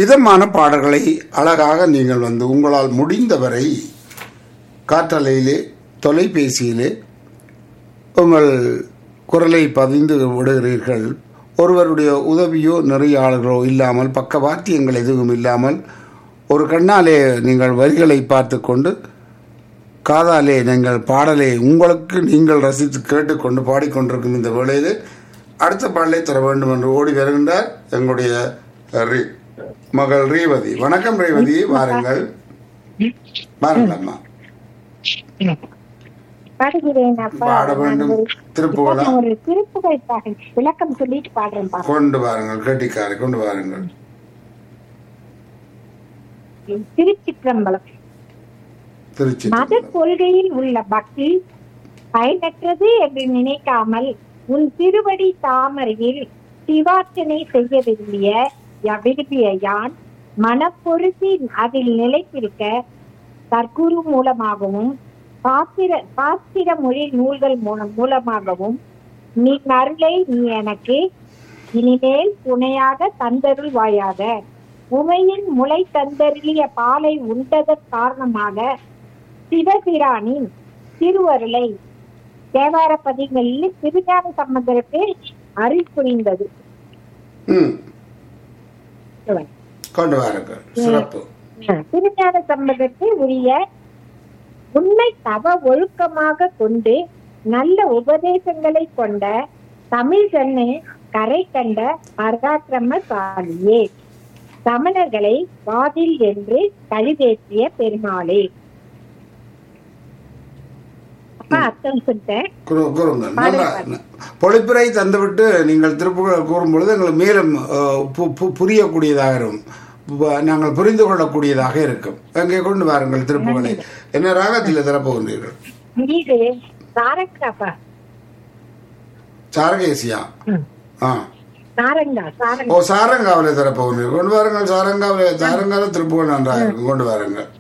இதமான பாடல்களை அழகாக நீங்கள் வந்து உங்களால் முடிந்தவரை காற்றலையிலே தொலைபேசியிலே உங்கள் குரலை பதிந்து விடுகிறீர்கள் ஒருவருடைய உதவியோ நெறியாளர்களோ இல்லாமல் பக்கவாத்தியங்கள் எதுவும் இல்லாமல் ஒரு கண்ணாலே நீங்கள் வரிகளை பார்த்து கொண்டு காதாலே நீங்கள் பாடலை உங்களுக்கு நீங்கள் ரசித்து கேட்டுக்கொண்டு பாடிக்கொண்டிருக்கும் இந்த வேளையில் அடுத்த பாடலை தர வேண்டும் என்று ஓடி வருகின்றார் எங்களுடைய ரீ- மகள் ரீவதி வணக்கம் ரேவதி வாருங்கள் வாருங்கள் அம்மா பாடுகிறேன் அப்பா பாட வேண்டும். நான் ஒரு- திருப்புகழா? இப்ப நான் ஒரு திருப்புகழ் பாடு விளக்கம் சொல்லிட்டு பாடுறேன் பாருங்க கொண்டு வாருங்கள் கெட்டிக்காரை கொண்டு வாருங்கள் திருச்சிற்றம்பலம் திருச்சி மத கொள்கையில் உள்ள பக்தி பயனற்றது என்று நினைக்காமல் உன் திருவடி தாமரையில் சிவார்ச்சனை செய்ய விரும்பிய விரும்பிய யான் மனப்பொருத்தி அதில் நிலைத்திருக்க தற்குரு மூலமாகவும் பாத்திர பாத்திர மொழி நூல்கள் மூலம் மூலமாகவும் நீ அருளை நீ எனக்கு இனிமேல் துணையாக தந்தருள் வாயாக உமையின் முளை தந்தருளிய பாலை உண்டதன் காரணமாக சிவபிரானின் திருவருளை தேவார பதிகளில் திருஞான சம்பந்தருக்கு அருள் புரிந்தது ம் கொண்டு வாருங்கள் சிறப்பு திருஞான சம்பந்தருக்கு உரிய உண்மை தவ ஒழுக்கமாக கொண்டு நல்ல உபதேசங்களை கொண்ட தமிழ் கண்ணு கரை கண்ட பரதாக்கிரம சாலியே சமணர்களை வாதில் என்று கழுதேற்றிய பெருமாளே அப்பா அர்த்தம் சொல்லிட்டேன் குரு- கூறுங்கள் நல்லா பொழிப்புரை தந்துவிட்டு நீங்கள் திருப்புகழ் கூறும் பொழுது எங்களுக்கு மேலும் அஹ், பு- பு- புரியக்கூடியதாக இருக்கும் ப- நாங்கள் புரிந்து கொள்ளக்கூடியதாக இருக்கும் அங்கே கொண்டு வாருங்கள் திருப்புகளை என்ன ராகத்தில் தரப்போகின்றீர்கள் இது சாரங்காப்பா சாரகேசியா ஆ சாரங்கா சாரங்கா ஓ சாரங்காவிலே தரப்போகின்றீர்கள் கொண்டு வாருங்கள் சாரங்காவிலே சாரங்காவில் திருப்புகள் நன்றாக இருக்கும் கொண்டு வாருங்கள்